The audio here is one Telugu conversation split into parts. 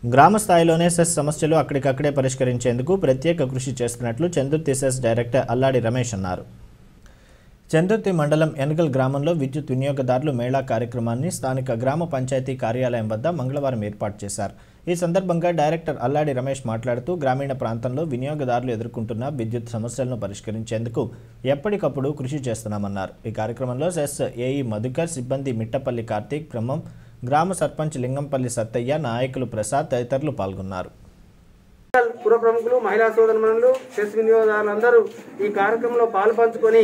గ్రామ స్థాయిలోనే సెస్ సమస్యలు అక్కడికక్కడే పరిష్కరించేందుకు ప్రత్యేక కృషి చేస్తున్నట్లు చందుర్తి సెస్ డైరెక్టర్ అల్లాడి రమేష్ అన్నారు చందుర్తి మండలం ఎనగల్ గ్రామంలో విద్యుత్ వినియోగదారులు మేళా కార్యక్రమాన్ని స్థానిక గ్రామ పంచాయతీ కార్యాలయం వద్ద మంగళవారం ఏర్పాటు చేశారు ఈ సందర్భంగా డైరెక్టర్ అల్లాడి రమేష్ మాట్లాడుతూ గ్రామీణ ప్రాంతంలో వినియోగదారులు ఎదుర్కొంటున్న విద్యుత్ సమస్యలను పరిష్కరించేందుకు ఎప్పటికప్పుడు కృషి చేస్తున్నామన్నారు ఈ కార్యక్రమంలో సెస్ ఏఈ మధుకర్ సిబ్బంది మిట్టపల్లి కార్తీక్ బ్రహ్మం గ్రామ సర్పంచ్ లింగంపల్లి సత్తయ్య నాయకులు ప్రసాద్ తదితరులు పాల్గొన్నారు పుర ప్రముఖులు మహిళా సోదరుమణులు చెస్ వినియోగదారులందరూ ఈ కార్యక్రమంలో పాల్పంచుకొని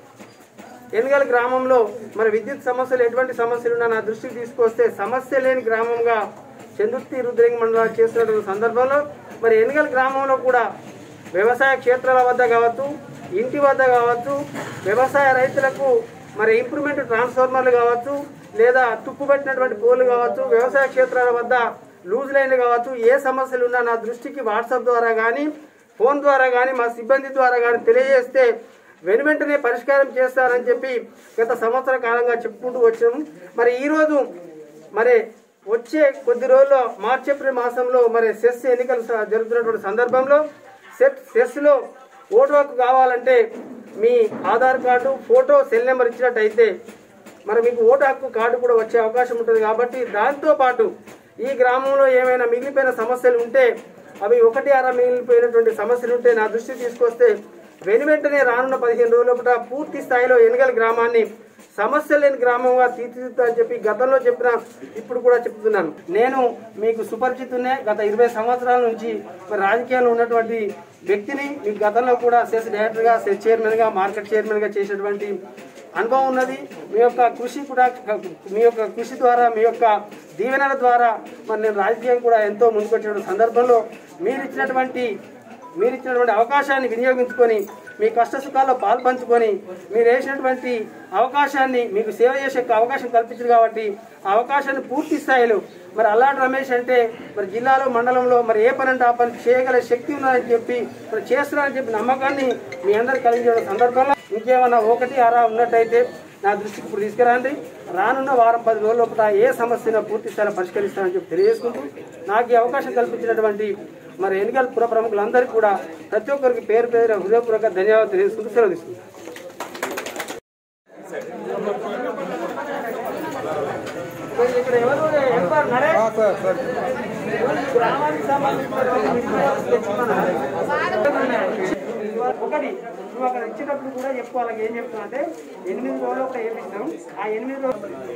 ఎనగల్ గ్రామంలో మరి విద్యుత్ సమస్యలు ఎటువంటి సమస్యలు ఉన్నా నా దృష్టికి తీసుకొస్తే సమస్య లేని గ్రామంగా చందుర్తి రుద్రంగి మండలాలు చేస్తున్నటువంటి సందర్భంలో మరి ఎనగల్ గ్రామంలో కూడా వ్యవసాయ క్షేత్రాల వద్ద కావచ్చు ఇంటి వద్ద కావచ్చు వ్యవసాయ రైతులకు మరి ఇంప్రూవ్మెంట్ ట్రాన్స్ఫార్మర్లు కావచ్చు లేదా తుప్పు పెట్టినటువంటి పోలు కావచ్చు వ్యవసాయ క్షేత్రాల వద్ద లూజ్ లైన్లు కావచ్చు ఏ సమస్యలు ఉన్నా నా దృష్టికి వాట్సాప్ ద్వారా కానీ ఫోన్ ద్వారా కానీ మా సిబ్బంది ద్వారా కానీ తెలియజేస్తే వెను వెంటనే పరిష్కారం చేస్తారని చెప్పి గత సంవత్సర కాలంగా చెప్పుకుంటూ వచ్చాము మరి ఈరోజు మరి వచ్చే కొద్ది రోజుల్లో మార్చి ఏప్రిల్ మాసంలో మరి సెస్ ఎన్నికలు స- జరుగుతున్నటువంటి సందర్భంలో సెట్ సెస్లో ఓటు హక్కు కావాలంటే మీ Aadhaar card photo cell number ఇచ్చినట్టయితే మరి మీకు ఓటు హక్కు కార్డు కూడా వచ్చే అవకాశం ఉంటుంది కాబట్టి దాంతో పాటు ఈ గ్రామంలో ఏమైనా మిగిలిపోయిన సమస్యలు ఉంటే అవి ఒకటి అర మిగిలిపోయినటువంటి సమస్యలు ఉంటే నా దృష్టికి తీసుకొస్తే వెను వెంటనే రానున్న పదిహేను రోజుల పూట పూర్తి స్థాయిలో ఎనగల గ్రామాన్ని సమస్య లేని గ్రామంగా తీర్చిదిద్దా అని చెప్పి గతంలో చెప్పిన ఇప్పుడు కూడా చెప్తున్నాను నేను మీకు సుపరిచితున్నే గత ఇరవై సంవత్సరాల నుంచి మరి రాజకీయాల్లో ఉన్నటువంటి వ్యక్తిని మీకు గతంలో కూడా సెస్ డైరెక్టర్గా సెస్ చైర్మన్గా మార్కెట్ చైర్మన్గా చేసినటువంటి అనుభవం ఉన్నది మీ యొక్క కృషి కూడా మీ యొక్క కృషి ద్వారా మీ యొక్క దీవెనల ద్వారా మరి నేను రాజకీయం కూడా ఎంతో ముందుకొచ్చిన సందర్భంలో మీరు ఇచ్చినటువంటి మీరు ఇచ్చినటువంటి అవకాశాన్ని వినియోగించుకొని మీ కష్ట సుఖాల్లో పాల్పంచుకొని మీరు వేసినటువంటి అవకాశాన్ని మీకు సేవ చేసే అవకాశం కల్పించారు కాబట్టి ఆ అవకాశాన్ని పూర్తి స్థాయిలో మరి అల్లాటి రమేష్ అంటే మరి జిల్లాలో మండలంలో మరి ఏ పని అంటే ఆ పని చేయగల శక్తి ఉన్నదని చెప్పి మరి చేస్తున్నారని చెప్పి నమ్మకాన్ని మీ అందరికి కలిగించిన సందర్భంలో ఇంకేమన్నా ఒకటి అరా ఉన్నట్టయితే నా దృష్టికి ఇప్పుడు తీసుకురండి రానున్న వారం పది రోజుల లోపల ఏ సమస్యను పూర్తి స్థాయిలో పరిష్కరిస్తానని చెప్పి తెలియజేసుకుంటూ నాకు ఈ అవకాశం కల్పించినటువంటి మరి ఎన్నికల పుర ప్రముఖులందరికీ కూడా ప్రతి ఒక్కరికి పేరు పేరు హృదయపూర్వక ధన్యవాదాలు తెలియజేసుకుంటూ సెలవు తీసుకుంటాను ఇక్కడ ఎవరు ఎంపర్ నరేష్ గ్రామానికి సంబంధించినటువంటి విషయాలు తెచ్చుకున్నాను. ఒకటి నువ్వు అక్కడ ఇచ్చేటప్పుడు కూడా చెప్పు వాళ్ళకి ఏం చెప్తున్నా అంటే ఎనిమిది రోజులు ఒక ఏపిస్తాం ఆ ఎనిమిది రోజులు